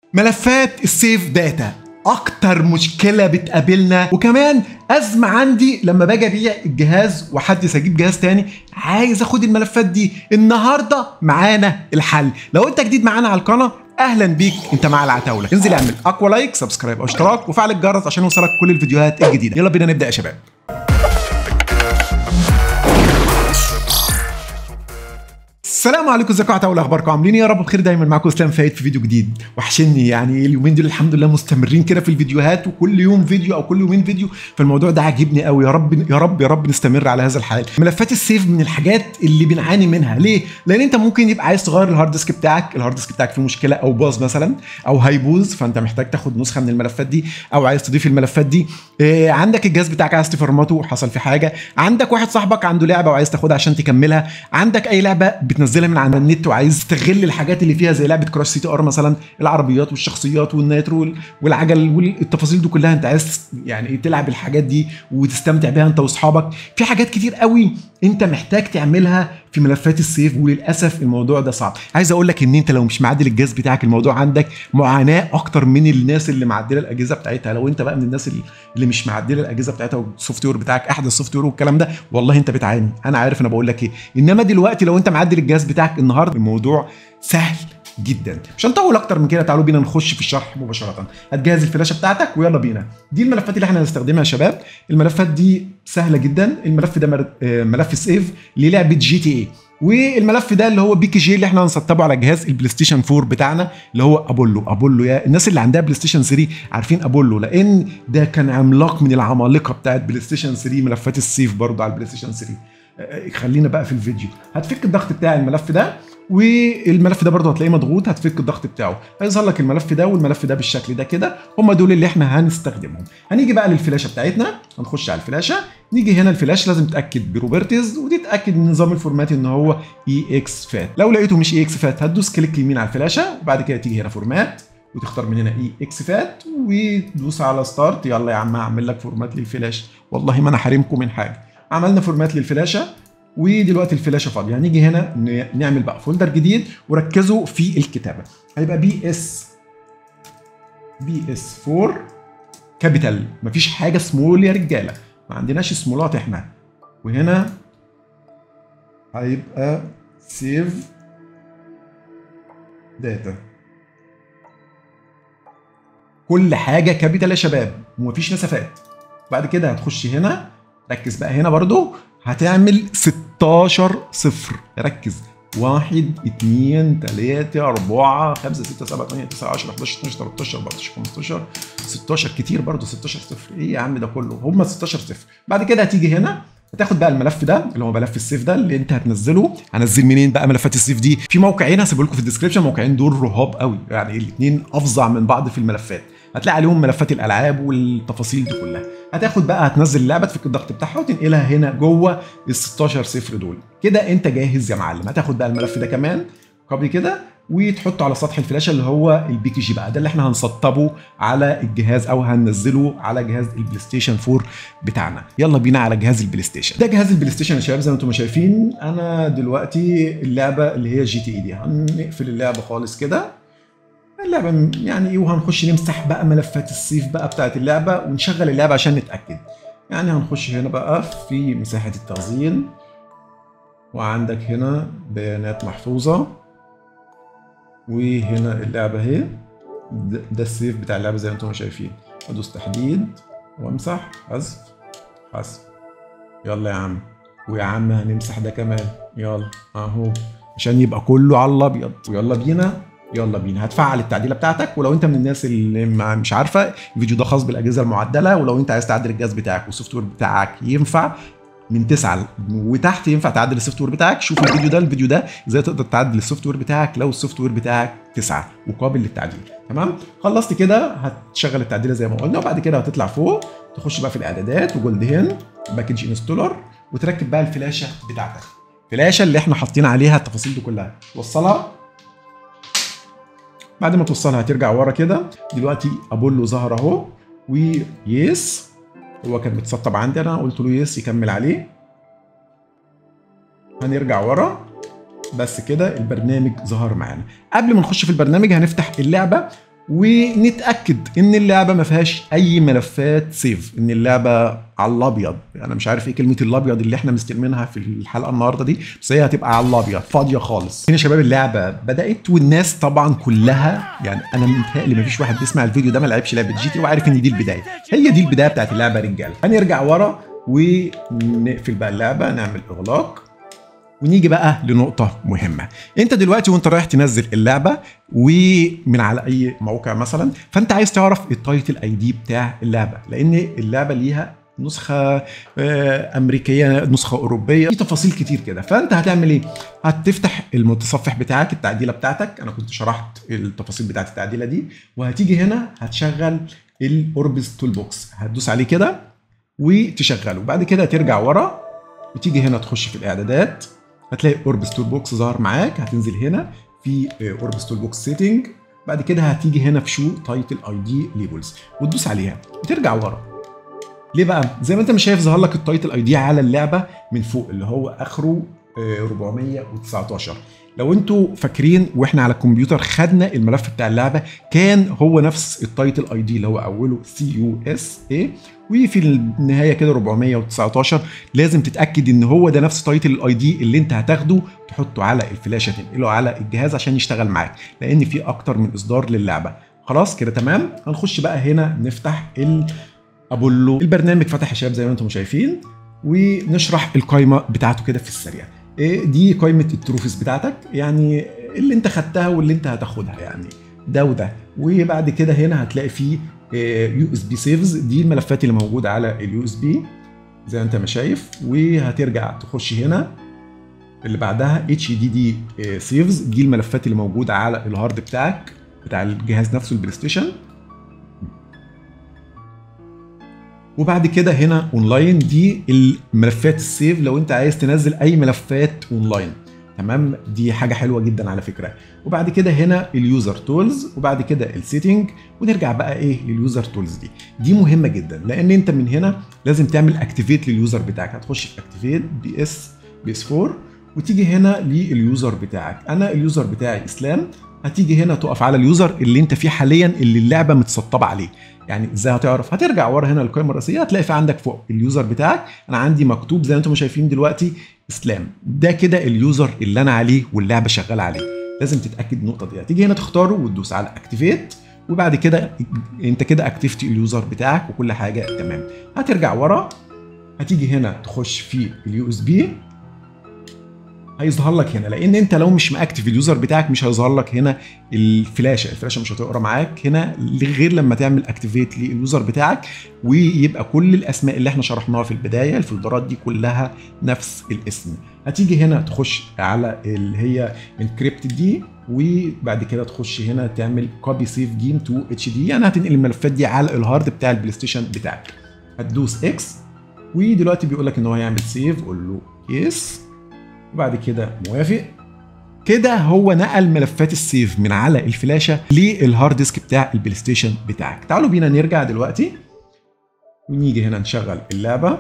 ملفات السيف داتا اكتر مشكله بتقابلنا وكمان ازمه عندي لما باجي ابيع الجهاز وحد اجيب جهاز تاني عايز اخد الملفات دي النهارده معانا الحل لو انت جديد معانا على القناه اهلا بيك انت مع العتاوله انزل اعمل اقوى لايك سبسكرايب او اشتراك وفعل الجرس عشان يوصلك كل الفيديوهات الجديده يلا بينا نبدا يا شباب السلام عليكم ازيكم يا عتاوله اخباركم عاملين إيه؟ يا رب بخير دايما معاكم اسلام فايد في فيديو جديد وحشني يعني اليومين دول الحمد لله مستمرين كده في الفيديوهات وكل يوم فيديو او كل يومين فيديو فالموضوع ده عاجبني قوي يا رب يا رب يا رب نستمر على هذا الحال ملفات السيف من الحاجات اللي بنعاني منها ليه لان انت ممكن يبقى عايز تغير الهارد ديسك بتاعك الهارد ديسك بتاعك فيه مشكله او باظ مثلا او هيبوظ فانت محتاج تاخد نسخه من الملفات دي او عايز تضيف الملفات دي إيه عندك الجهاز بتاعك عايز تفرمته حصل فيه حاجه عندك واحد صاحبك عنده لعبه وعايز تاخدها عشان تكملها عندك اي لعبه بتنزلها من على النت وعايز تستغل الحاجات اللي فيها زي لعبه كراش سي تي ار مثلا العربيات والشخصيات والنيترو والعجل والتفاصيل دي كلها انت عايز يعني تلعب الحاجات دي وتستمتع بيها انت واصحابك في حاجات كتير قوي انت محتاج تعملها في ملفات السيف وللاسف الموضوع ده صعب عايز اقول لك ان انت لو مش معدل الجهاز بتاعك الموضوع عندك معاناه اكتر من الناس اللي معدله الاجهزه بتاعتها لو انت بقى من الناس اللي, اللي مش معدله الاجهزه بتاعتها والسوفت وير بتاعك احدث سوفت وير والكلام ده والله انت بتعاني انا عارف انا بقول لك ايه انما دلوقتي لو انت معدل الجهاز بتاعك النهارده الموضوع سهل جدا مش هنطول اكتر من كده تعالوا بينا نخش في الشرح مباشره هتجهز الفلاشه بتاعتك ويلا بينا دي الملفات اللي احنا هنستخدمها يا شباب الملفات دي سهله جدا الملف ده ملف سيف للعبه جي تي اي والملف ده اللي هو بي كي جي اللي احنا هنسطبه على جهاز البلاي ستيشن 4 بتاعنا اللي هو ابولو ابولو يا الناس اللي عندها بلاي ستيشن 3 عارفين ابولو لان ده كان عملاق من العمالقه بتاعت بلاي ستيشن 3 ملفات السيف برضه على البلاي ستيشن 3 خلينا بقى في الفيديو هتفك الضغط بتاع الملف ده والملف ده برضه هتلاقيه مضغوط هتفك الضغط بتاعه هيظهر لك الملف ده والملف ده بالشكل ده كده هم دول اللي احنا هنستخدمهم هنيجي بقى للفلاشه بتاعتنا هنخش على الفلاشه نيجي هنا الفلاش لازم تتاكد بروبرتيز وتتاكد من نظام الفورمات ان هو اي اكس فات لو لقيته مش اي اكس فات هتدوس كليك يمين على الفلاشه وبعد كده تيجي هنا فورمات وتختار من هنا اي اكس فات وتدوس على ستارت يلا يا عم هعمل لك فورمات للفلاش والله ما انا حارمكم من حاجه عملنا فورمات للفلاشه ودلوقتي الفلاشه فاضيه هنيجي هنا نعمل بقى فولدر جديد وركزوا في الكتابه هيبقى بي اس بي اس 4 كابيتال مفيش حاجه سمول يا رجاله ما عندناش سمولات احنا وهنا هيبقى سيف داتا كل حاجه كابيتال يا شباب ومفيش مسافات بعد كده هتخش هنا ركز بقى هنا برضو هتعمل 16 صفر ركز 1 2 3 4 5 6 7 8 9 10 11 12 13 14 15 16 كتير برضه 16 صفر ايه يا عم ده كله هم 16 صفر بعد كده هتيجي هنا هتاخد بقى الملف ده اللي هو ملف السيف ده اللي انت هتنزله هنزل منين بقى ملفات السيف دي في موقعين هسيبه لكم في الديسكربشن موقعين دول رهاب قوي يعني الاثنين افظع من بعض في الملفات هتلاقي عليهم ملفات الالعاب والتفاصيل دي كلها هتاخد بقى هتنزل اللعبه تفك الضغط بتاعها وتنقلها هنا جوه ال 16 صفر دول كده انت جاهز يا معلم هتاخد بقى الملف ده كمان كوبي كده وتحطه على سطح الفلاشه اللي هو البي كي جي بقى ده اللي احنا هنسطبه على الجهاز او هننزله على جهاز البلاي ستيشن 4 بتاعنا يلا بينا على جهاز البلاي ستيشن ده جهاز البلاي ستيشن يا شباب زي ما انتم شايفين انا دلوقتي اللعبه اللي هي جي تي اي دي هنقفل اللعبه خالص كده اللعبه يعني ايه وهنخش نمسح بقى ملفات السيف بقى بتاعت اللعبه ونشغل اللعبه عشان نتاكد يعني هنخش هنا بقى في مساحه التخزين وعندك هنا بيانات محفوظه وهنا اللعبه اهي ده السيف بتاع اللعبه زي ما انتم شايفين ادوس تحديد وامسح حذف حذف يلا يا عم ويا عم هنمسح ده كمان يلا اهو عشان يبقى كله على الابيض ويلا بينا يلا بينا هتفعل التعديله بتاعتك ولو انت من الناس اللي مش عارفه الفيديو ده خاص بالاجهزه المعدله ولو انت عايز تعدل الجهاز بتاعك والسوفت وير بتاعك ينفع من تسعة وتحت ينفع تعدل السوفت وير بتاعك شوف الفيديو ده الفيديو ده ازاي تقدر تعدل السوفت وير بتاعك لو السوفت وير بتاعك تسعة وقابل للتعديل تمام خلصت كده هتشغل التعديله زي ما قلنا وبعد كده هتطلع فوق تخش بقى في الاعدادات وجولد هين باكج انستولر وتركب بقى الفلاشه بتاعتك الفلاشه اللي احنا حاطين عليها التفاصيل دي كلها توصلها بعد ما توصلها هترجع ورا كده دلوقتي ابولو ظهر اهو ويس هو كان متسطب عندي انا قلت له يس يكمل عليه هنرجع ورا بس كده البرنامج ظهر معانا قبل ما نخش في البرنامج هنفتح اللعبه ونتاكد ان اللعبه ما فيهاش اي ملفات سيف ان اللعبه على الابيض انا مش عارف ايه كلمه الابيض اللي احنا مستلمينها في الحلقه النهارده دي بس هي هتبقى على الابيض فاضيه خالص هنا يا شباب اللعبه بدات والناس طبعا كلها يعني انا متهيألي ما فيش واحد بيسمع الفيديو ده ما لعبش لعبه جي تي وعارف ان دي البدايه هي دي البدايه بتاعت اللعبه رجاله هنرجع ورا ونقفل بقى اللعبه نعمل اغلاق ونيجي بقى لنقطة مهمة انت دلوقتي وانت رايح تنزل اللعبة ومن على اي موقع مثلا فانت عايز تعرف التايتل اي دي بتاع اللعبة لان اللعبة ليها نسخة أمريكية نسخة أوروبية في تفاصيل كتير كده فأنت هتعمل إيه؟ هتفتح المتصفح بتاعك التعديلة بتاعتك أنا كنت شرحت التفاصيل بتاعت التعديلة دي وهتيجي هنا هتشغل الأوربس تول بوكس هتدوس عليه كده وتشغله بعد كده ترجع ورا وتيجي هنا تخش في الإعدادات هتلاقي اوربس تول بوكس ظهر معاك هتنزل هنا في اوربس تول بوكس سيتنج بعد كده هتيجي هنا في شو تايتل اي دي ليبلز وتدوس عليها وترجع ورا ليه بقى زي ما انت مش شايف ظهر لك التايتل اي دي على اللعبه من فوق اللي هو اخره 419 لو انتوا فاكرين واحنا على الكمبيوتر خدنا الملف بتاع اللعبه كان هو نفس التايتل اي دي اللي هو اوله سي يو اس اي وفي النهايه كده 419 لازم تتاكد ان هو ده نفس تايتل الاي دي اللي انت هتاخده تحطه على الفلاشه تنقله على الجهاز عشان يشتغل معاك لان في اكتر من اصدار للعبه خلاص كده تمام هنخش بقى هنا نفتح ابولو البرنامج فتح يا شباب زي ما انتم شايفين ونشرح القائمه بتاعته كده في السريع دي قائمه التروفيز بتاعتك يعني اللي انت خدتها واللي انت هتاخدها يعني ده وده وبعد كده هنا هتلاقي فيه يو اس بي سيفز دي الملفات اللي موجوده على اليو اس بي زي ما انت ما شايف وهترجع تخش هنا اللي بعدها اتش دي دي سيفز دي الملفات اللي موجوده على الهارد بتاعك بتاع الجهاز نفسه البلاي ستيشن وبعد كده هنا اونلاين دي الملفات السيف لو انت عايز تنزل اي ملفات اونلاين تمام دي حاجه حلوه جدا على فكره وبعد كده هنا اليوزر تولز وبعد كده السيتنج ونرجع بقى ايه لليوزر تولز دي دي مهمه جدا لان انت من هنا لازم تعمل اكتيفيت لليوزر بتاعك هتخش في اكتيفيت بي اس بي اس 4 وتيجي هنا لليوزر بتاعك انا اليوزر بتاعي اسلام هتيجي هنا تقف على اليوزر اللي انت فيه حاليا اللي اللعبه متسطبه عليه يعني ازاي هتعرف هترجع ورا هنا القائمه الرئيسيه هتلاقي في عندك فوق اليوزر بتاعك انا عندي مكتوب زي ما انتم شايفين دلوقتي اسلام ده كده اليوزر اللي انا عليه واللعبه شغاله عليه لازم تتاكد النقطه دي هتيجي هنا تختاره وتدوس على اكتيفيت وبعد كده انت كده اكتفت اليوزر بتاعك وكل حاجه تمام هترجع ورا هتيجي هنا تخش في اليو اس بي هيظهر لك هنا لان انت لو مش ماكتف اليوزر بتاعك مش هيظهر لك هنا الفلاشه الفلاشه مش هتقرا معاك هنا غير لما تعمل اكتيفيت لليوزر بتاعك ويبقى كل الاسماء اللي احنا شرحناها في البدايه الفولدرات دي كلها نفس الاسم هتيجي هنا تخش على اللي هي انكريبت دي وبعد كده تخش هنا تعمل كوبي سيف جيم تو اتش دي يعني هتنقل الملفات دي على الهارد بتاع البلاي ستيشن بتاعك هتدوس اكس ودلوقتي بيقول لك ان هو هيعمل سيف قول له يس وبعد كده موافق كده هو نقل ملفات السيف من على الفلاشه للهارد ديسك بتاع البلاي ستيشن بتاعك تعالوا بينا نرجع دلوقتي ونيجي هنا نشغل اللعبه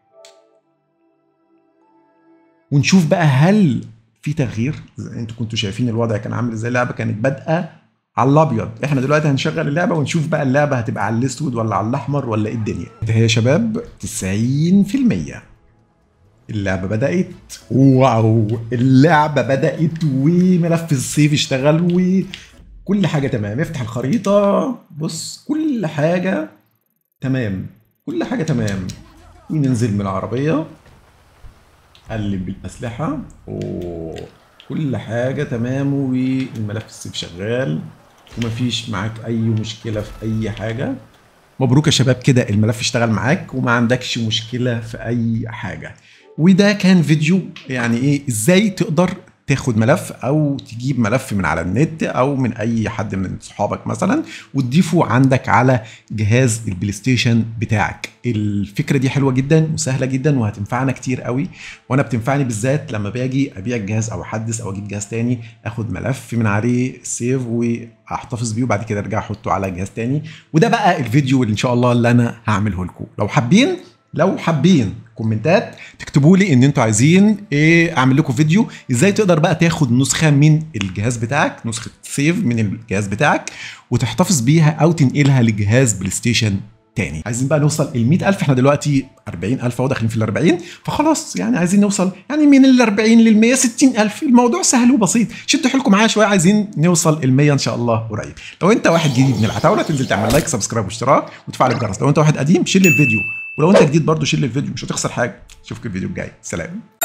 ونشوف بقى هل في تغيير زي انتوا كنتوا شايفين الوضع كان عامل ازاي اللعبه كانت بادئه على الابيض احنا دلوقتي هنشغل اللعبه ونشوف بقى اللعبه هتبقى على الاسود ولا على الاحمر ولا ايه الدنيا ده يا شباب 90% اللعبة بدأت واو اللعبة بدأت وملف السيف اشتغل وكل حاجة تمام افتح الخريطة بص كل حاجة تمام كل حاجة تمام وننزل من العربية قلب الأسلحة وكل حاجة تمام والملف السيف شغال ومفيش معاك أي مشكلة في أي حاجة مبروك يا شباب كده الملف اشتغل معاك وما عندكش مشكلة في أي حاجة وده كان فيديو يعني ايه ازاي تقدر تاخد ملف او تجيب ملف من على النت او من اي حد من صحابك مثلا وتضيفه عندك على جهاز البلاي ستيشن بتاعك الفكره دي حلوه جدا وسهله جدا وهتنفعنا كتير قوي وانا بتنفعني بالذات لما باجي ابيع الجهاز او احدث او اجيب جهاز تاني اخد ملف من عليه سيف واحتفظ بيه وبعد كده ارجع احطه على جهاز تاني وده بقى الفيديو اللي ان شاء الله اللي انا هعمله لكم لو حابين لو حابين كومنتات تكتبوا لي ان انتوا عايزين ايه اعمل لكم فيديو ازاي تقدر بقى تاخد نسخه من الجهاز بتاعك نسخه سيف من الجهاز بتاعك وتحتفظ بيها او تنقلها لجهاز بلاي ستيشن تاني عايزين بقى نوصل ل 100000 احنا دلوقتي 40000 اهو داخلين في ال 40 فخلاص يعني عايزين نوصل يعني من ال 40 لل 100 60000 الموضوع سهل وبسيط شدوا حيلكم معايا شويه عايزين نوصل ال 100 ان شاء الله قريب لو انت واحد جديد من العتاوله تنزل تعمل لايك سبسكرايب واشتراك وتفعل الجرس لو انت واحد قديم شيل الفيديو ولو انت جديد برضه شيل الفيديو مش هتخسر حاجه اشوفك الفيديو الجاي سلام